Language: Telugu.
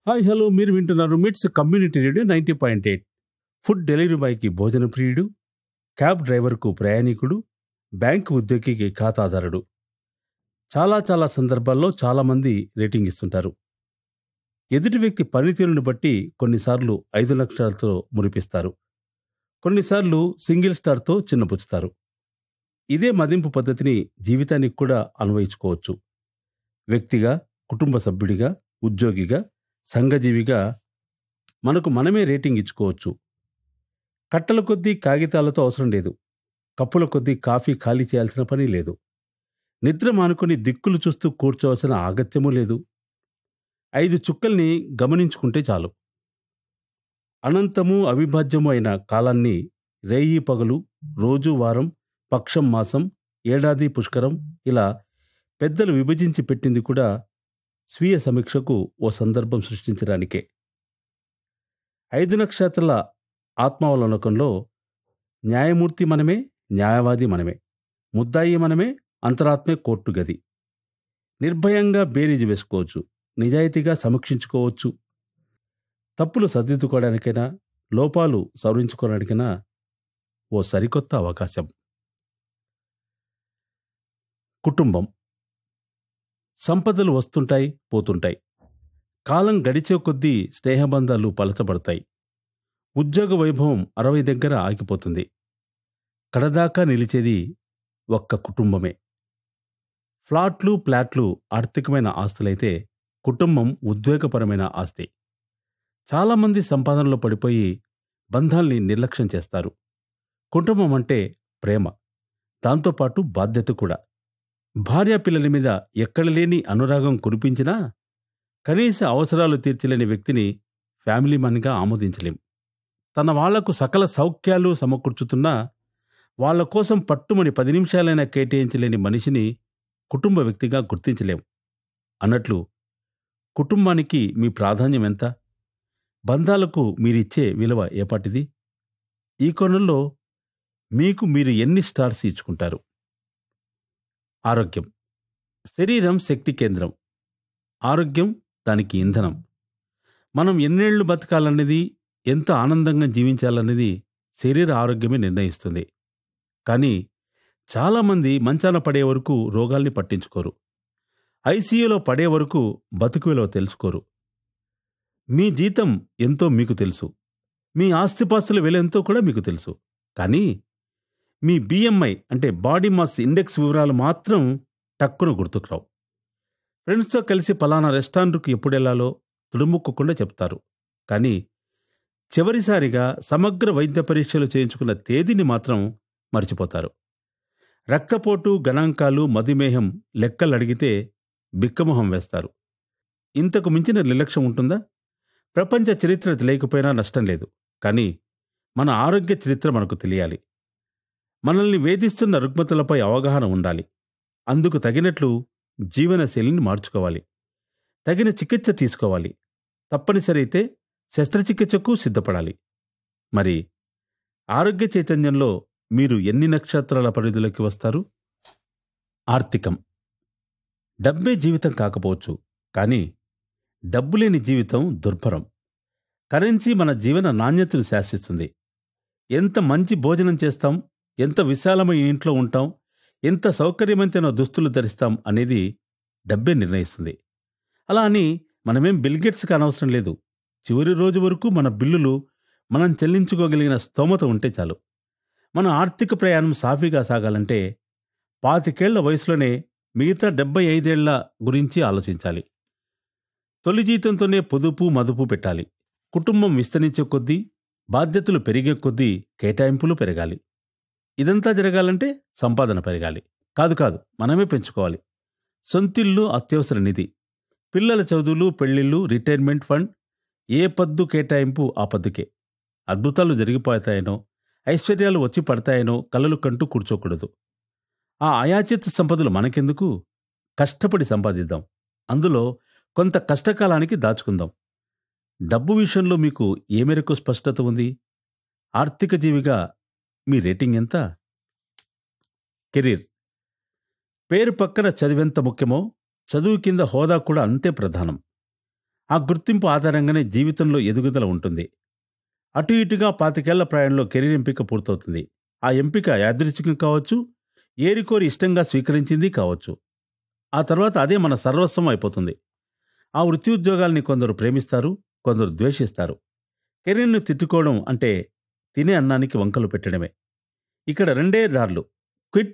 హాయ్ హలో మీరు వింటున్నారు MITS community radio ninety point eight food delivery బాయ్కి భోజన ప్రియుడు క్యాబ్ డ్రైవర్కు ప్రయాణికుడు బ్యాంకు ఉద్యోగికి ఖాతాదారుడు చాలా చాలా సందర్భాల్లో చాలామంది రేటింగ్ ఇస్తుంటారు ఎదుటి వ్యక్తి పనితీరుని బట్టి కొన్నిసార్లు ఐదు లక్షలతో మురిపిస్తారు కొన్నిసార్లు సింగిల్ స్టార్తో చిన్నపుచ్చుతారు ఇదే మదింపు పద్ధతిని జీవితానికి కూడా అన్వయించుకోవచ్చు వ్యక్తిగా కుటుంబ సభ్యుడిగా ఉద్యోగిగా సంఘజీవిగా మనకు మనమే రేటింగ్ ఇచ్చుకోవచ్చు కట్టల కొద్దీ కాగితాలతో అవసరం లేదు కప్పుల కొద్దీ కాఫీ ఖాళీ చేయాల్సిన పని లేదు నిద్ర మానుకొని దిక్కులు చూస్తూ కూర్చోవలసిన ఆగత్యమూ లేదు ఐదు చుక్కల్ని గమనించుకుంటే చాలు అనంతము అవిభాజ్యము అయిన కాలాన్ని రేయి పగలు రోజు వారం పక్షం మాసం ఏడాది పుష్కరం ఇలా పెద్దలు విభజించి పెట్టింది కూడా స్వీయ సమీక్షకు ఓ సందర్భం సృష్టించడానికే ఐదు నక్షత్రాల ఆత్మావలోకంలో న్యాయమూర్తి మనమే న్యాయవాది మనమే ముద్దాయి మనమే అంతరాత్మే కోర్టు గది నిర్భయంగా బేరీజు వేసుకోవచ్చు నిజాయితీగా సమీక్షించుకోవచ్చు తప్పులు సర్దిద్దుకోవడానికైనా లోపాలు సవరించుకోవడానికైనా ఓ సరికొత్త అవకాశం కుటుంబం సంపదలు వస్తుంటాయి పోతుంటాయి కాలం గడిచే కొద్దీ స్నేహబంధాలు పలచబడతాయి ఉద్యోగ వైభవం అరవై దగ్గర ఆగిపోతుంది కడదాకా నిలిచేది ఒక్క కుటుంబమే ఫ్లాట్లు ప్లాట్లు ఆర్థికమైన ఆస్తులైతే కుటుంబం ఉద్వేగపరమైన ఆస్తి చాలామంది సంపాదనలో పడిపోయి బంధాల్ని నిర్లక్ష్యం చేస్తారు కుటుంబం అంటే ప్రేమ దాంతోపాటు బాధ్యత కూడా భార్యా పిల్లల మీద ఎక్కడ లేని అనురాగం కురిపించినా కనీస అవసరాలు తీర్చలేని వ్యక్తిని ఫ్యామిలీ మన్గా ఆమోదించలేం తన వాళ్లకు సకల సౌఖ్యాలు సమకూర్చుతున్నా వాళ్ల కోసం పట్టుమని పది నిమిషాలైనా కేటాయించలేని మనిషిని కుటుంబ వ్యక్తిగా గుర్తించలేం అన్నట్లు కుటుంబానికి మీ ప్రాధాన్యం ఎంత బంధాలకు మీరిచ్చే విలువ ఏపాటిది ఈ కోణంలో మీకు మీరు ఎన్ని స్టార్స్ ఇచ్చుకుంటారు ఆరోగ్యం శరీరం శక్తి కేంద్రం ఆరోగ్యం దానికి ఇంధనం మనం ఎన్నేళ్లు బతకాలన్నది ఎంత ఆనందంగా జీవించాలన్నది శరీర ఆరోగ్యమే నిర్ణయిస్తుంది కానీ చాలామంది మంచాన పడే వరకు రోగాల్ని పట్టించుకోరు ఐసీయూలో పడే వరకు బతుకు విలువ తెలుసుకోరు మీ జీతం ఎంతో మీకు తెలుసు మీ ఆస్తిపాస్తుల విలువ ఎంతో కూడా మీకు తెలుసు కానీ మీ బిఎంఐ అంటే బాడీ మాస్ ఇండెక్స్ వివరాలు మాత్రం టక్కున గుర్తుకురావు ఫ్రెండ్స్తో కలిసి పలానా రెస్టారెంట్కు ఎప్పుడెళ్లాలో తుడుముక్కకుండా చెప్తారు కానీ చివరిసారిగా సమగ్ర వైద్య పరీక్షలు చేయించుకున్న తేదీని మాత్రం మర్చిపోతారు రక్తపోటు గణాంకాలు మధుమేహం లెక్కలు అడిగితే బిక్కమొహం వేస్తారు ఇంతకు మించిన నిర్లక్ష్యం ఉంటుందా ప్రపంచ చరిత్ర తెలియకపోయినా నష్టం లేదు కానీ మన ఆరోగ్య చరిత్ర మనకు తెలియాలి మనల్ని వేధిస్తున్న రుగ్మతలపై అవగాహన ఉండాలి అందుకు తగినట్లు జీవనశైలిని మార్చుకోవాలి తగిన చికిత్స తీసుకోవాలి తప్పనిసరి అయితే శస్త్రచికిత్సకు సిద్ధపడాలి మరి ఆరోగ్య చైతన్యంలో మీరు ఎన్ని నక్షత్రాల పరిధిలోకి వస్తారు ఆర్థికం డబ్బే జీవితం కాకపోవచ్చు కానీ డబ్బు లేని జీవితం దుర్భరం కరెన్సీ మన జీవన నాణ్యతను శాసిస్తుంది ఎంత మంచి భోజనం చేస్తాం ఎంత విశాలమైన ఇంట్లో ఉంటాం ఎంత సౌకర్యవంతమైన దుస్తులు ధరిస్తాం అనేది డబ్బే నిర్ణయిస్తుంది అలా అని మనమేం బిల్గేట్స్కి అనవసరం లేదు చివరి రోజు వరకు మన బిల్లులు మనం చెల్లించుకోగలిగిన స్తోమత ఉంటే చాలు మన ఆర్థిక ప్రయాణం సాఫీగా సాగాలంటే పాతికేళ్ల వయసులోనే మిగతా డెబ్బై ఐదేళ్ల గురించి ఆలోచించాలి తొలి జీతంతోనే పొదుపు మదుపు పెట్టాలి కుటుంబం విస్తరించే కొద్దీ బాధ్యతలు పెరిగే కొద్దీ కేటాయింపులు పెరగాలి ఇదంతా జరగాలంటే సంపాదన పెరగాలి కాదు కాదు మనమే పెంచుకోవాలి సొంతిల్లు అత్యవసర నిధి పిల్లల చదువులు పెళ్లిళ్ళు రిటైర్మెంట్ ఫండ్ ఏ పద్దు కేటాయింపు ఆ పద్దుకే అద్భుతాలు జరిగిపోతాయనో ఐశ్వర్యాలు వచ్చి పడతాయనో కలలు కంటూ కూర్చోకూడదు ఆ అయాచిత సంపదలు మనకెందుకు కష్టపడి సంపాదిద్దాం అందులో కొంత కష్టకాలానికి దాచుకుందాం డబ్బు విషయంలో మీకు ఏ మేరకు స్పష్టత ఉంది ఆర్థిక జీవిగా మీ రేటింగ్ ఎంత కెరీర్ పేరు పక్కన చదివెంత ముఖ్యమో చదువు కింద హోదా కూడా అంతే ప్రధానం ఆ గుర్తింపు ఆధారంగానే జీవితంలో ఎదుగుదల ఉంటుంది అటు ఇటుగా పాతికేళ్ల ప్రాయంలో కెరీర్ ఎంపిక పూర్తవుతుంది ఆ ఎంపిక యాదృచ్ఛికం కావచ్చు ఏరికోరి ఇష్టంగా స్వీకరించింది కావచ్చు ఆ తర్వాత అదే మన సర్వస్వం అయిపోతుంది ఆ వృత్తి ఉద్యోగాల్ని కొందరు ప్రేమిస్తారు కొందరు ద్వేషిస్తారు కెరీర్ను తిట్టుకోవడం అంటే తినే అన్నానికి వంకలు పెట్టడమే ఇక్కడ రెండే దారులు